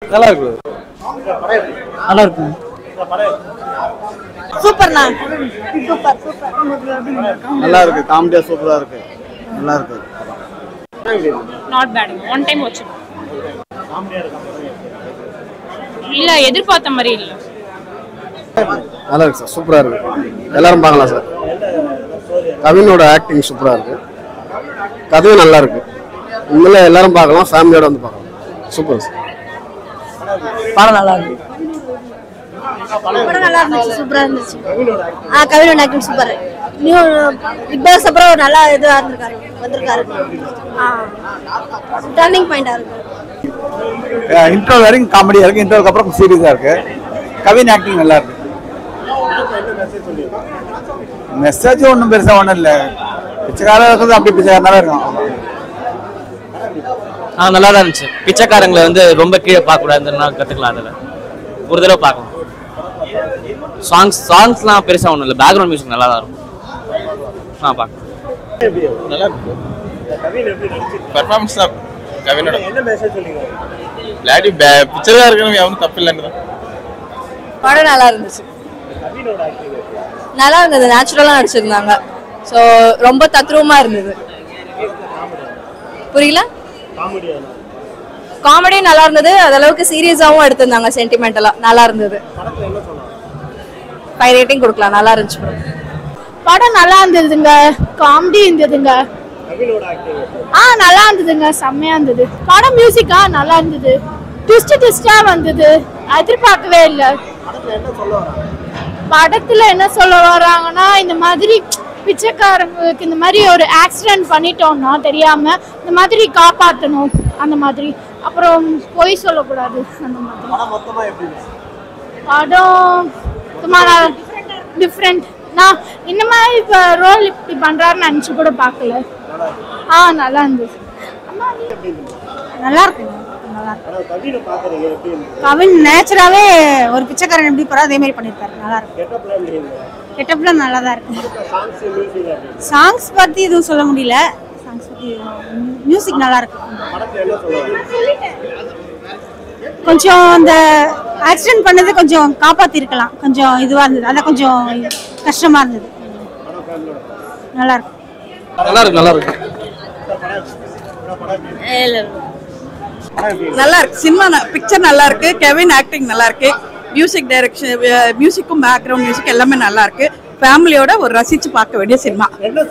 நல்லா இருக்கு நல்லா இருக்கும் சூப்பர்ண்ணா சூப்பர் சூப்பர் நல்லா இருக்கு காமெடியா சூப்பரா இருக்கு நல்லா இருக்கு not bad one time watch இல்ல எதிர்பார்த்த மாதிரி இல்ல நல்லா இருக்கு சார் சூப்பரா இருக்கு எல்லாரும் பார்க்கலாம் சார் கவினோட ஆக்டிங் சூப்பரா இருக்கு கதையும் நல்லா இருக்கு உண்மையில எல்லாரும் பார்க்கலாம் ஃபேமிலியோட வந்து பார்க்கலாம் சூப்பர் சார் படம் நல்லா இருக்கு படம் நல்லா இருந்துச்சு சூப்பரா இருந்துச்சு ஆ கவினோட acting super new Bigg Boss அப்புறம் நல்லா இதுவா இருந்திருக்காரு வந்திருக்காரு ஆ டர்னிங் பாயிண்டா இருக்கு இன்ட்ரோ வரைக்கும் காமெடியா இருக்கு இன்ட்ரோக்கு அப்புறம் சீரியஸா இருக்கு கவின் ஆக்டிங் நல்லா இருக்கு மெசேஜ் ஒன்றும் பெருசா ஒன்றும் இல்லை பிச்சைக்காரன் இருக்கிறது அப்படி பிச்சைக்காரனாவே இருக்கும் ஆ நல்லா தான் இருந்துச்சு பிச்சைக்காரங்களை வந்து ரொம்ப கீழே பார்க்கக்கூடாதுன்னு கற்றுக்கலாம் அதில் ஒரு தடவை பார்க்கலாம் சாங்ஸ் சாங்ஸ்லாம் பெருசாக ஒன்றும் இல்லை பேக்ரவுண்ட் மியூசிக் நல்லா தான் இருக்கும் ஆ பார்க்கலாம் பர்ஃபார்மன்ஸ் தான் கவினோட விளையாடி பிக்சரா இருக்கணும் எவனும் தப்பு இல்லைன்னு படம் நல்லா இருந்துச்சு நல்லா இருந்தது நேச்சுரலா நடிச்சிருந்தாங்க ஸோ ரொம்ப தத்ரூபமா இருந்தது புரியல காமெடி நல்லா இருந்தது அது அளவுக்கு சீரியஸாவும் எடுத்திருந்தாங்க சென்டிமெண்டலா நல்லா இருந்தது ஃபைவ் ரேட்டிங் கொடுக்கலாம் நல்லா இருந்துச்சு bro. படம் நல்லா இருந்ததுங்க காமெடி இருந்ததுங்க ஆ நல்லா இருந்ததுங்க செம்மையா இருந்தது படம் மியூசிக்கா நல்லா இருந்தது ட்விஸ்ட் ட்விஸ்டா வந்தது எதிர்பார்க்கவே இல்லை படத்துல என்ன சொல்ல வராங்கன்னா இந்த மாதிரி பிச்சைக்காரங்களுக்கு இந்த மாதிரி ஒரு ஆக்சிடென்ட் பண்ணிட்டோம்னா தெரியாம இந்த மாதிரி காப்பாற்றணும் அந்த மாதிரி அப்புறம் பொய் சொல்லக்கூடாது அந்த மாதிரி படம் சும்மா டிஃப்ரெண்ட் நான் இந்த மாதிரி இப்போ ரோல் இப்படி பண்றாருன்னு நினச்சி கூட பார்க்கல ஆ நல்லா இருந்துச்சு நல்லா இருக்குங்க நல்லா இருக்கு கவின் நேச்சராகவே ஒரு பிச்சைக்காரன் எப்படி போறா அதே மாதிரி பண்ணியிருக்காரு நல்லா இருக்கு கெட்டப்லாம் நல்லா தான் இருக்கு சாங்ஸ் பத்தி எதுவும் சொல்ல முடியல சாங்ஸ் பத்தி மியூசிக் நல்லா இருக்கு கொஞ்சம் அந்த ஆக்சிடென்ட் பண்ணது கொஞ்சம் காப்பாத்திருக்கலாம் கொஞ்சம் இதுவா இருந்தது அதான் கொஞ்சம் கஷ்டமா இருந்தது நல்லா இருக்கு நல்லா இருக்கு நல்லா இருக்கு நல்லா இருக்கு சினிமா பிக்சர் நல்லா இருக்கு கெவின் ஆக்டிங் நல்லா இருக்கு மியூசிக் டைரக்ஷன் மியூசிக்கும் பேக்ரவுண்ட் மியூசிக் எல்லாமே நல்லா இருக்கு ஃபேமிலியோட ஒரு ரசிச்சு பார்க்க வேண்டிய சினிமா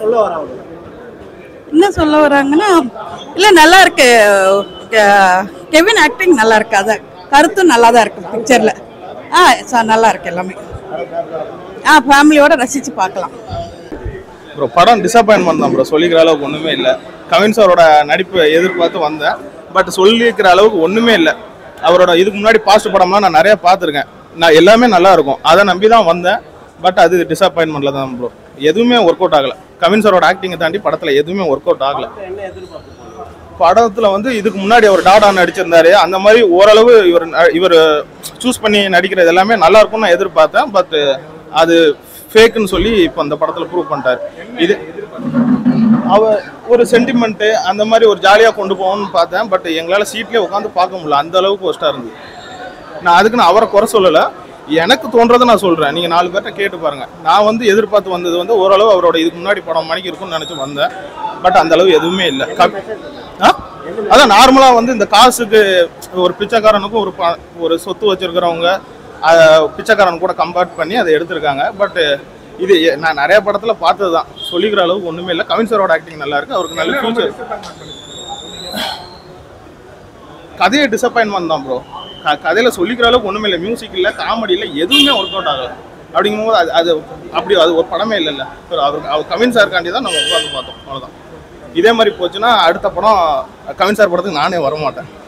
என்ன சொல்ல வராங்கன்னா இல்ல நல்லா இருக்கு கெ- கெவின் ஆக்டிங் நல்லா இருக்கு அதான் கருத்தும் நல்லா தான் இருக்கு பிக்சர்ல ஆ ச- நல்லா இருக்கு எல்லாமே ஆ ஃபேமிலியோட ரசிச்சு பார்க்கலாம் ப்ரோ படம் டிசப்பாயின்மெண்ட் தான் ப்ரோ சொல்லிக்கிற அளவுக்கு ஒன்றுமே இல்லை கவின் சாரோட நடிப்பு எதிர்பார்த்து வந்தேன் பட் சொல்லிக்கிற அளவுக்கு ஒன்றுமே இல்லை அவரோட இதுக்கு முன்னாடி பாஸ்ட் படம்லாம் நான் நிறைய பார்த்துருக்கேன் நான் எல்லாமே நல்லா இருக்கும் அதை நம்பி தான் வந்தேன் பட் அது டிசப்பாயின்மெண்ட்ல தான் ப்ரோ எதுவுமே ஒர்க் அவுட் ஆகலை கவின் சாரோட ஆக்டிங்கை தாண்டி படத்தில் எதுவுமே ஒர்க் அவுட் ஆகலை படத்துல வந்து இதுக்கு முன்னாடி அவர் டாடா நடிச்சிருந்தாரு அந்த மாதிரி ஓரளவு இவர் ந- இவர் சூஸ் பண்ணி நடிக்கிறது எல்லாமே நல்லா இருக்கும்னு நான் எதிர்பார்த்தேன் பட் அது ஃபேக்குன்னு சொல்லி இப்போ அந்த படத்துல ப்ரூவ் பண்ணிட்டாரு இது அவ ஒரு சென்டிமெண்ட்டு அந்த மாதிரி ஒரு ஜாலியாக கொண்டு போகணும்னு பார்த்தேன் பட் எங்களால் சீட்லேயே உட்காந்து பார்க்க முடியல அந்த அளவுக்கு ஒஸ்ட்டாக இருந்தது நான் அதுக்கு நான் அவரை குறை சொல்லலை எனக்கு தோன்றதை நான் சொல்கிறேன் நீங்கள் நாலு பேர்ட்ட கேட்டு பாருங்கள் நான் வந்து எதிர்பார்த்து வந்தது வந்து ஓரளவு அவரோட இதுக்கு முன்னாடி படம் மணிக்கு இருக்கும்னு நினச்சி வந்தேன் பட் அந்த அளவு எதுவுமே இல்லை கம்- ஆ அதான் நார்மலாக வந்து இந்த காசுக்கு ஒரு பிச்சைக்காரனுக்கும் ஒரு ப- ஒரு சொத்து வச்சிருக்கிறவங்க அஹ், பிச்சைக்காரன் கூட கம்பேர் பண்ணி அதை எடுத்திருக்காங்க பட் இது எ- நான் நிறைய படத்துல பார்த்தது தான் சொல்லிக்கிற அளவுக்கு ஒண்ணுமே இல்லை கவின் சாரோட ஆக்டிங் நல்லா இருக்கு அவருக்கு நல்ல ஃபியூச்சர் கதையை டிசப்பாயின்மெண்ட் தான் ப்ரோ கதையில சொல்லிக்கிற அளவுக்கு ஒண்ணுமே இல்லை மியூசிக் இல்லை காமெடி இல்லை எதுவுமே ஒர்க் அவுட் ஆகல அப்படிங்கும்போது அது அது அப்படி அது ஒரு படமே இல்லைல்ல அவருக்கு அவர் கவின் சாருக்காண்டி தான் நம்ம உட்காந்து பார்த்தோம் அவ்வளோதான் இதே மாதிரி போச்சுன்னா அடுத்த படம் கவின் சார் படத்துக்கு நானே வர மாட்டேன்